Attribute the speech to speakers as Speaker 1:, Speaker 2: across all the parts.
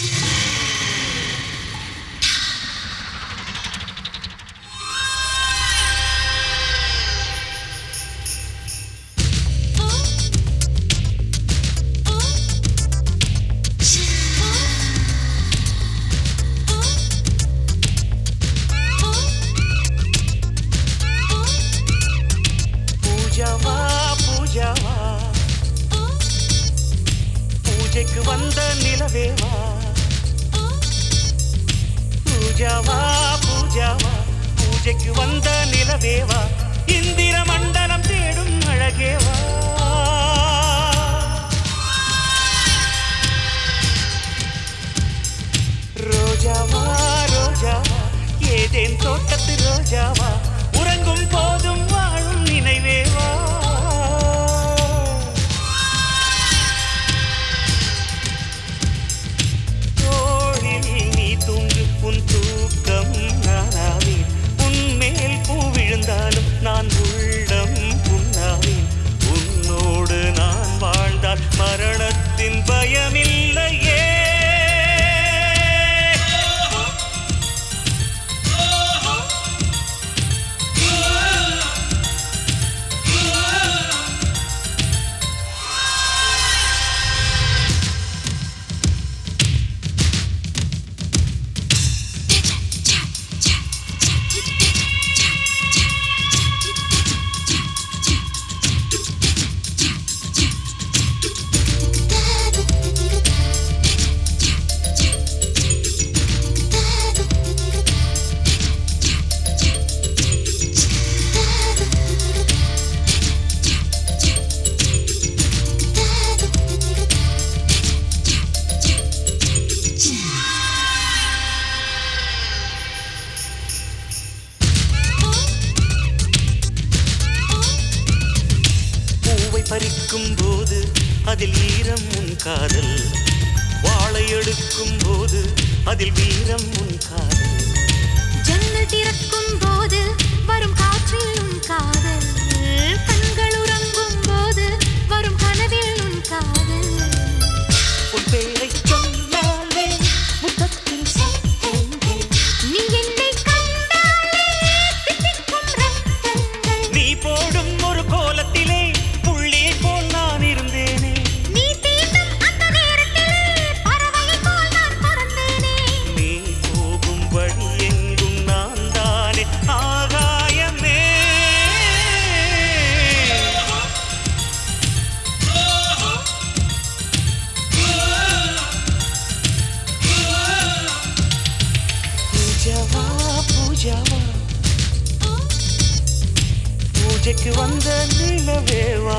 Speaker 1: பூஜாவா பூஜாவா பூஜைக்கு வந்த நிலவேவா பூஜாவா பூஜாவா பூஜைக்கு வந்த நிலவேவா இந்திர மண்டலம் தேடும் அழகேவா ரோஜாவா ரோஜாவா ஏதேன் தோட்டத்து ரோஜாவா உறங்கும் போதும் வாழும் நினைவேவா தோழில் நீ தூங்கு உன் தூக்கம் நானாவேன் உன் மேல் பூ விழுந்தாலும் நான் உள்ளம் புண்ணாவேன் உன்னோடு நான் வாழ்ந்தால் மரணத்தின் பயமில்லையே பூவை பறிக்கும் போது அதில் ஈரம் உன் காதல் வாழை எடுக்கும் போது அதில் வீரம் உன் காதல்
Speaker 2: ஜன்னல் திறக்கும் போது வரும் காற்றில் உன் காதல் கண்கள் உறங்கும் போது வரும் கனவில் உன் காதல்
Speaker 1: உன் பேரை சொன்னாலே முத்தத்தில் சத்தங்கள்
Speaker 2: நீ என்னை கண்டாலே தித்திக்கும் ரத்தங்கள்
Speaker 1: நீ போடும் ஒரு கோலத்திலே புள்ளியை போல் நான் இருந்தேனே
Speaker 2: நீ தீண்டும் அந்த நேரத்திலே பறவையைப் போல் நான் பறந்தேனே
Speaker 1: நீ போகும் வழி எங்கும் நான் தானே ஆகாயமே பூஜாவா பூஜாவா பூஜைக்கு வந்த நிலவேவா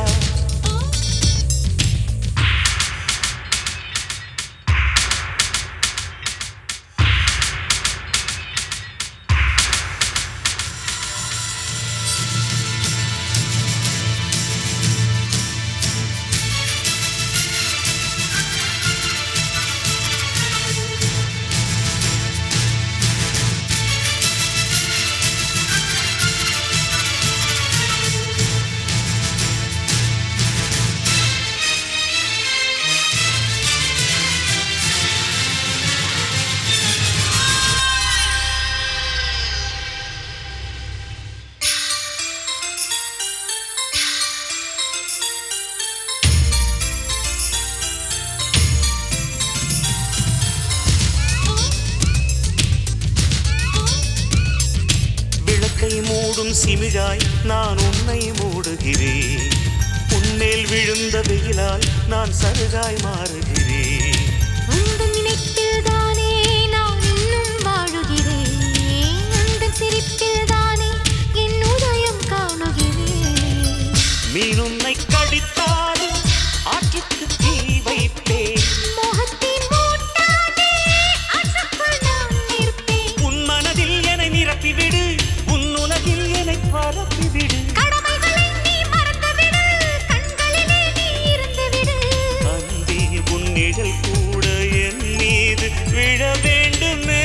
Speaker 1: விளக்கை மூடும் சிமிழாய் நான் உன்னை மூடுகிறேன் உன்மேல் விழுந்த வெயிலால் நான் சருகாய் மாறுகிறேன்
Speaker 2: உந்தன் நினைப்பில் தானே நான் இன்னும் வாழுகிறேன் உந்தன் சிரிப்பில் தானே என் உதயம் காணுகிறேன்
Speaker 1: மீன் உன்னை கடித்தாலும் ஆற்றுக்கு தீ வைப்பேன்
Speaker 2: மோகத்தின் மூட்டானே ஆற்றுக்குள் நான் நிற்பேன்
Speaker 1: உன் மனதில் என்னை நிரப்பிவிடு உன் உலகில் என்னை பரப்பிவிடு
Speaker 2: கடமைகளை நீ மறந்துவிடு கண்களிலே நீ இருந்துவிடு
Speaker 1: அன்பே உன் நிழல் கூட என் மீது விழ வேண்டுமே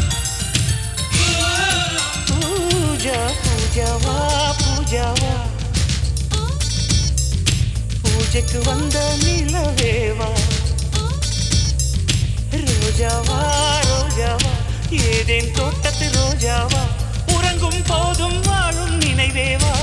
Speaker 1: பூஜா பூஜாவா பூஜாவா பூஜைக்கு வந்த நிலவேவா ரோஜாவா ரோஜாவா ஏதேன் தோட்டத்து ரோஜாவா உறங்கும் போதும் வாழும் நினைவேவா